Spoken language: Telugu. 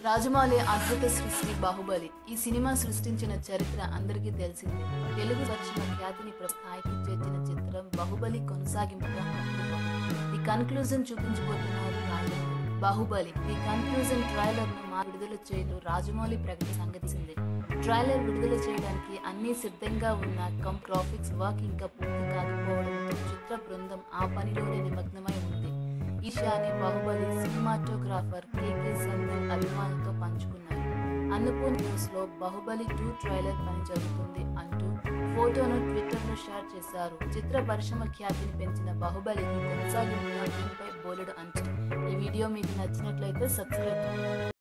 రాజమౌళి అద్భుత సృష్టి బాహుబలి ఈ సినిమా సృష్టించిన చరిత్ర అందరికీ తెలిసిందే తెలుగు పశ్చిమ ఖ్యాతిని ప్ర- స్థాయికి చేర్చిన చిత్రం బాహుబలి కొనసాగింపుగా అద్భుతం ది కన్క్లూజన్ చూపించబోతున్నారు Rajamouli Baahubali the conclusion trailer ను మా విడుదల చేయలో రాజమౌళి ప్రకటన సంగతిసిందే ట్రైలర్ విడుదల చేయడానికి అన్ని సిద్ధంగా ఉన్న కమ్ గ్రాఫిక్స్ వర్క్ ఇంకా పూర్తి కాకపోవడంతో చిత్ర బృందం ఆ పనిలోనే నిమగ్నమై ఉంది ఈ విషయాన్ని బాహుబలి సినిమాటోగ్రాఫర్ కేకే సందల్ అభిమానులతో పంచుకున్నారు అన్నపూర్ణ న్యూస్ లో బాహుబలి టూ ట్రైలర్ పని జరుగుతుంది అంటూ ఫోటోను ట్విట్టర్ లో షేర్ చేశారు చిత్ర పరిశ్రమ ఖ్యాతిని పెంచిన బాహుబలికి కొనసాగింపుగా దీనిపై బోలెడు అంచు ఈ వీడియో మీకు నచ్చినట్లయితే సబ్స్క్రైబ్